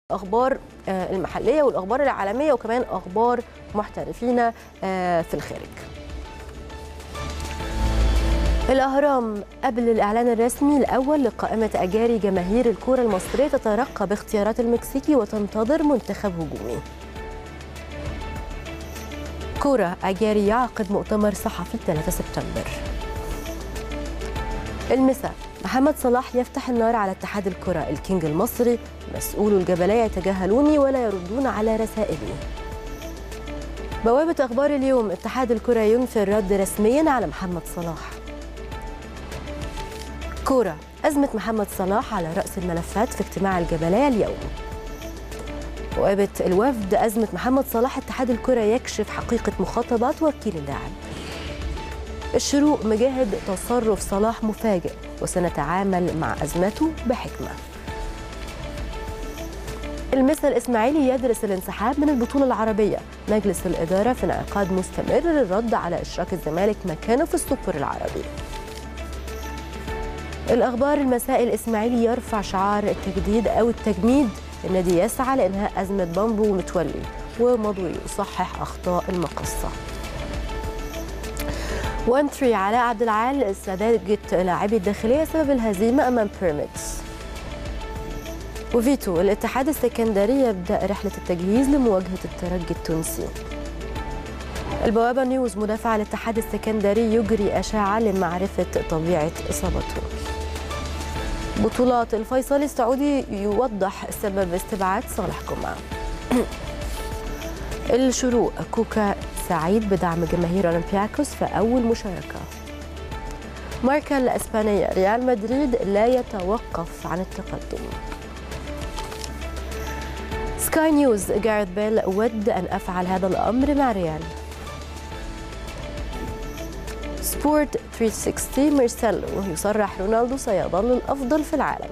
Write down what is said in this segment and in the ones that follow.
اخبار المحليه والاخبار العالميه وكمان اخبار محترفين في الخارج الأهرام قبل الإعلان الرسمي الأول لقائمة أجاري جماهير الكرة المصرية تترقب اختيارات المكسيكي وتنتظر منتخب هجومي كرة أجاري يعقد مؤتمر صحفي 3 سبتمبر المساء محمد صلاح يفتح النار على اتحاد الكرة الكينج المصري مسؤول الجبلية يتجاهلوني ولا يردون على رسائلي بوابة أخبار اليوم اتحاد الكرة ينفي الرد رسميا على محمد صلاح كورة أزمة محمد صلاح على رأس الملفات في اجتماع الجبلية اليوم بوابة الوفد أزمة محمد صلاح اتحاد الكرة يكشف حقيقة مخاطبات وكيل اللاعب الشروق مجاهد تصرف صلاح مفاجئ وسنتعامل مع أزمته بحكمة المثل الإسماعيلي يدرس الانسحاب من البطولة العربية مجلس الإدارة في انعقاد مستمر للرد على إشراك الزمالك مكانه في السوبر العربي الأخبار المساء الإسماعيلي يرفع شعار التجديد أو التجميد النادي يسعى لإنهاء أزمة بامبو ومتولي ومضوي يصحح أخطاء المقصة وانتري علاء عبد العال سذاجة لاعبي الداخلية سبب الهزيمة أمام بيراميدز وفيتو الاتحاد السكندري يبدأ رحلة التجهيز لمواجهة الترجي التونسي البوابة نيوز مدافع الاتحاد السكندري يجري أشعة لمعرفة طبيعة إصابته بطولات الفيصل السعودي يوضح سبب استبعاد صالح جمعة الشروق كوكا سعيد بدعم جماهير اولمبياكوس في اول مشاركه ماركا الاسبانيه ريال مدريد لا يتوقف عن التقدم سكاي نيوز جاريث بيل ود ان افعل هذا الامر مع ريال سبورت 360 ميرسيلو يصرح رونالدو سيظل الافضل في العالم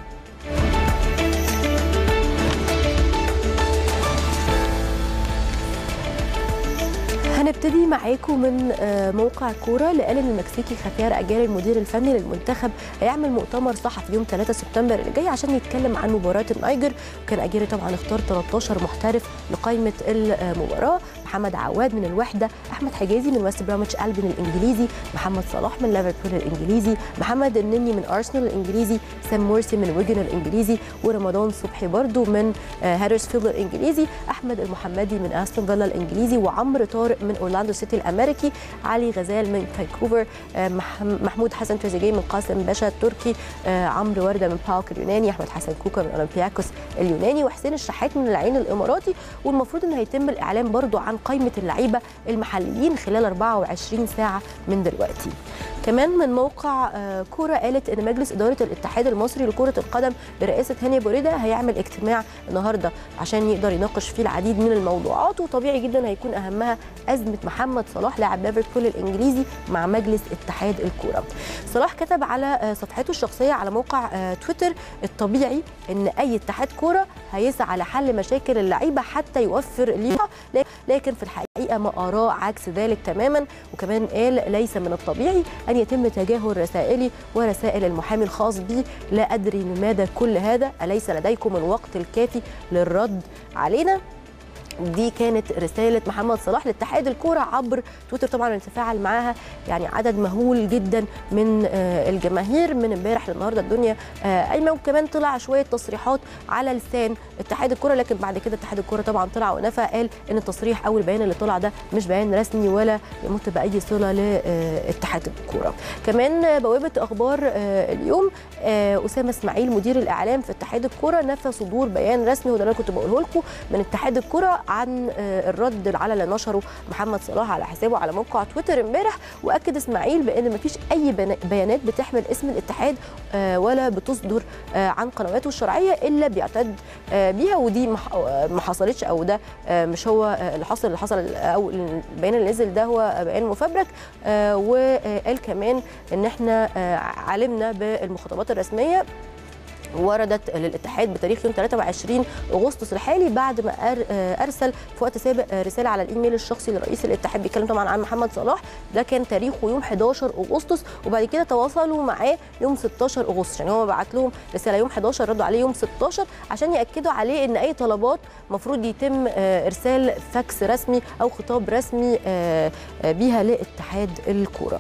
هنبتدي معاكم من موقع كوره اللي قال ان المكسيكي خافير اجاري المدير الفني للمنتخب هيعمل مؤتمر صحفي يوم 3 سبتمبر اللي جاي عشان يتكلم عن مباراه النيجر وكان اجاري طبعا اختار 13 محترف لقائمه المباراه محمد عواد من الوحده احمد حجازي من ويست برامتش البن الانجليزي محمد صلاح من ليفربول الانجليزي محمد النني من ارسنال الانجليزي سام مورسي من ويجن الانجليزي ورمضان صبحي برضو من هادرسفيلد الانجليزي احمد المحمدي من استون فيلا الانجليزي وعمرو طارق من اورلاندو سيتي الامريكي علي غزال من فانكوفر محمود حسن تريزيجيه من قاسم باشا التركي عمرو ورده من باوك اليوناني احمد حسن كوكا من اولمبياكوس اليوناني وحسين الشحات من العين الاماراتي والمفروض ان هيتم الاعلان برضو عن قائمه اللعيبه المحليين خلال 24 ساعه من دلوقتي كمان من موقع كوره قالت ان مجلس اداره الاتحاد المصري لكره القدم برئاسه هاني بوريده هيعمل اجتماع النهارده عشان يقدر يناقش فيه العديد من الموضوعات وطبيعي جدا هيكون اهمها ازمه محمد صلاح لاعب ليفربول الانجليزي مع مجلس اتحاد الكوره. صلاح كتب على صفحته الشخصيه على موقع تويتر الطبيعي ان اي اتحاد كوره هيسعى لحل مشاكل اللعيبه حتى يوفر ليها لكن في الحقيقه ما اراه عكس ذلك تماما وكمان قال ليس من الطبيعي ان يتم تجاهل رسائلي ورسائل المحامي الخاص بي لا ادري لماذا كل هذا اليس لديكم الوقت الكافي للرد علينا دي كانت رساله محمد صلاح لاتحاد الكوره عبر تويتر طبعا نتفاعل معاها يعني عدد مهول جدا من الجماهير من امبارح للنهارده الدنيا قايمه وكمان طلع شويه تصريحات على لسان اتحاد الكوره لكن بعد كده اتحاد الكوره طبعا طلع ونفى قال ان التصريح او البيان اللي طلع ده مش بيان رسمي ولا يمت باي صله لاتحاد الكوره كمان بوابه اخبار اليوم اسامه اسماعيل مدير الاعلام في اتحاد الكوره نفى صدور بيان رسمي وده اللي انا كنت بقوله لكم من اتحاد الكوره عن الرد على اللي نشره محمد صلاح على حسابه على موقع تويتر امبارح واكد اسماعيل بان مفيش اي بيانات بتحمل اسم الاتحاد ولا بتصدر عن قنواته الشرعيه الا بيعتد بيها ودي ما حصلتش او ده مش هو اللي حصل اللي حصل او البيان اللي نزل ده هو بيان مفبرك وقال كمان ان احنا علمنا بالمخاطبات الرسميه وردت للاتحاد بتاريخ يوم 23 اغسطس الحالي بعد ما ارسل في وقت سابق رساله على الايميل الشخصي لرئيس الاتحاد بيتكلم طبعا عن محمد صلاح ده كان تاريخه يوم 11 اغسطس وبعد كده تواصلوا معاه يوم 16 اغسطس يعني هو بعت لهم رساله يوم 11 ردوا عليه يوم 16 عشان ياكدوا عليه ان اي طلبات المفروض يتم ارسال فاكس رسمي او خطاب رسمي بيها لاتحاد الكوره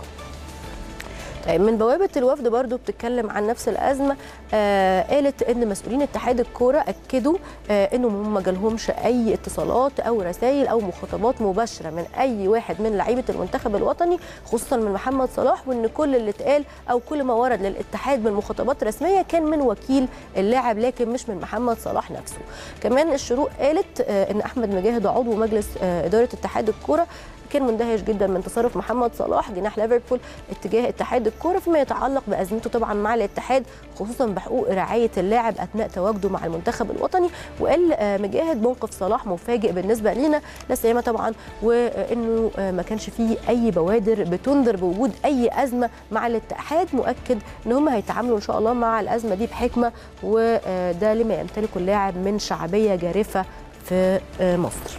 من بوابه الوفد برضو بتتكلم عن نفس الازمه آه قالت ان مسؤولين اتحاد الكوره اكدوا آه انهم ما جالهمش اي اتصالات او رسائل او مخاطبات مباشره من اي واحد من لعيبه المنتخب الوطني خصوصا من محمد صلاح وان كل اللي اتقال او كل ما ورد للاتحاد من مخاطبات رسميه كان من وكيل اللاعب لكن مش من محمد صلاح نفسه كمان الشروق قالت آه ان احمد مجاهد عضو مجلس آه اداره اتحاد الكوره كان مندهش جدا من تصرف محمد صلاح جناح ليفربول اتجاه اتحاد الكوره فيما يتعلق بازمته طبعا مع الاتحاد خصوصا بحقوق رعايه اللاعب اثناء تواجده مع المنتخب الوطني وقال مجاهد موقف صلاح مفاجئ بالنسبه لينا لا سيما طبعا وانه ما كانش فيه اي بوادر بتنذر بوجود اي ازمه مع الاتحاد مؤكد ان هم هيتعاملوا ان شاء الله مع الازمه دي بحكمه وده لما يمتلكه اللاعب من شعبيه جارفه في مصر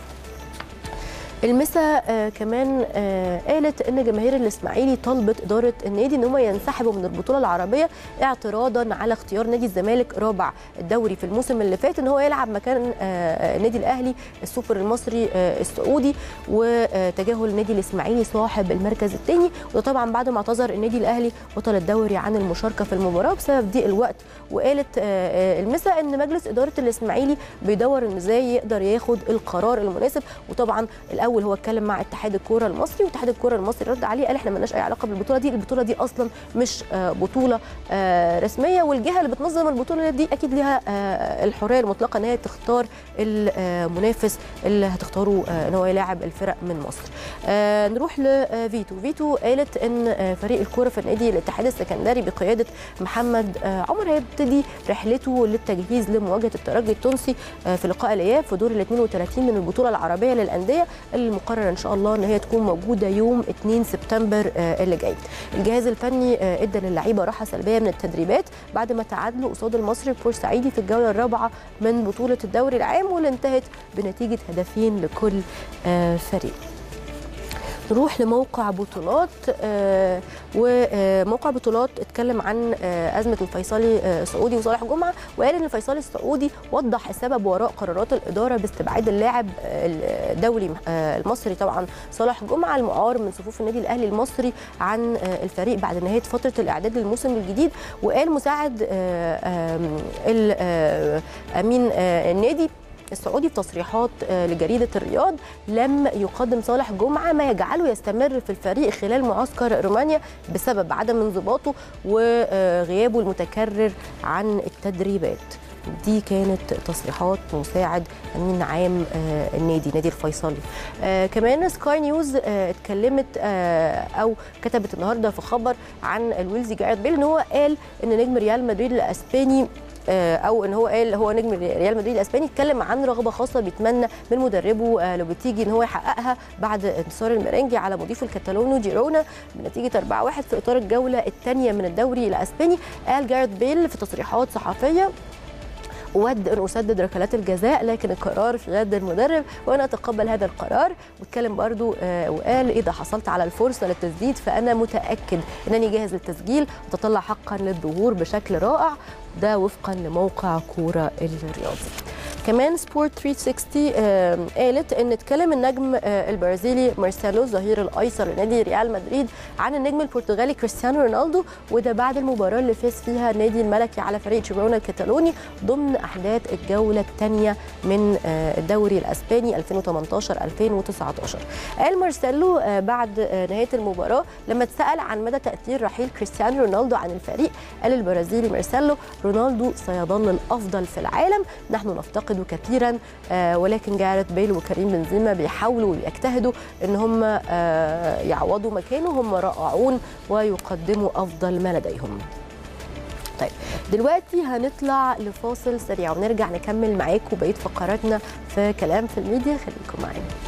المسا آه كمان آه قالت ان جماهير الاسماعيلي طلبت اداره النادي ان هم ينسحبوا من البطوله العربيه اعتراضا على اختيار نادي الزمالك رابع الدوري في الموسم اللي فات ان هو يلعب مكان آه النادي الاهلي السوبر المصري آه السعودي وتجاهل النادي الاسماعيلي صاحب المركز الثاني وده طبعا بعد ما اعتذر النادي الاهلي بطل الدوري عن المشاركه في المباراه بسبب ضيق الوقت وقالت آه المسا ان مجلس اداره الاسماعيلي بيدور ان ازاي يقدر ياخد القرار المناسب وطبعا الاول هو اتكلم مع اتحاد الكوره المصري واتحاد الكوره المصري رد عليه قال احنا مالناش اي علاقه بالبطوله دي البطوله دي اصلا مش بطوله رسميه والجهه اللي بتنظم البطوله دي اكيد ليها الحريه المطلقه ان هي تختار المنافس اللي هتختاره ان هو يلاعب الفرق من مصر نروح لفيتو فيتو قالت ان فريق الكوره في النادي الاتحاد السكندري بقياده محمد عمر هيبتدي رحلته للتجهيز لمواجهه الترجي التونسي في لقاء الاياب في دور ال 32 من البطوله العربيه للانديه المقرر ان شاء الله ان هي تكون موجوده يوم 2 سبتمبر اللي جاي. الجهاز الفني ادى للعيبه راحه سلبيه من التدريبات بعد ما تعادلوا قصاد المصري البورسعيدي في الجوله الرابعه من بطوله الدوري العام واللي انتهت بنتيجه هدفين لكل فريق. نروح لموقع بطولات آه وموقع بطولات اتكلم عن آه ازمه الفيصلي آه سعودي وصالح جمعه وقال ان الفيصلي السعودي وضح السبب وراء قرارات الاداره باستبعاد اللاعب الدولي المصري طبعا صالح جمعه المعار من صفوف النادي الاهلي المصري عن الفريق بعد نهايه فتره الاعداد للموسم الجديد وقال مساعد امين النادي السعودي في تصريحات لجريده الرياض لم يقدم صالح جمعه ما يجعله يستمر في الفريق خلال معسكر رومانيا بسبب عدم انضباطه وغيابه المتكرر عن التدريبات دي كانت تصريحات مساعد امين عام النادي نادي الفيصلي آه كمان سكاي نيوز آه اتكلمت آه او كتبت النهارده في خبر عن الويلزي جاريت بيل ان هو قال ان نجم ريال مدريد الاسباني او ان هو قال هو نجم ريال مدريد الاسباني اتكلم عن رغبه خاصه بيتمنى من مدربه لوبيتيجي ان هو يحققها بعد انتصار الميرينجي على مضيفه الكتالونو جيرونا بنتيجه 4-1 في اطار الجوله الثانيه من الدوري الاسباني قال جاريت بيل في تصريحات صحفيه اود ان اسدد ركلات الجزاء لكن القرار في يد المدرب وانا اتقبل هذا القرار واتكلم برضو آه وقال اذا حصلت على الفرصه للتسديد فانا متاكد انني جاهز للتسجيل وتطلع حقا للظهور بشكل رائع ده وفقا لموقع كوره الرياضي كمان سبورت 360 آه قالت ان اتكلم النجم آه البرازيلي مارسيلو الظهير الايسر لنادي ريال مدريد عن النجم البرتغالي كريستيانو رونالدو وده بعد المباراه اللي فاز فيها النادي الملكي على فريق جيرونا الكتالوني ضمن احداث الجوله الثانيه من آه الدوري الاسباني 2018 2019 قال مارسيلو بعد نهايه المباراه لما اتسال عن مدى تاثير رحيل كريستيانو رونالدو عن الفريق قال البرازيلي مارسيلو رونالدو سيظل الافضل في العالم نحن نفتقد كثيرا آه ولكن جاريت بيل وكريم بنزيما بيحاولوا ويجتهدوا ان هم آه يعوضوا مكانه هم رائعون ويقدموا افضل ما لديهم طيب دلوقتي هنطلع لفاصل سريع ونرجع نكمل معاكم بقيه فقراتنا في كلام في الميديا خليكم معانا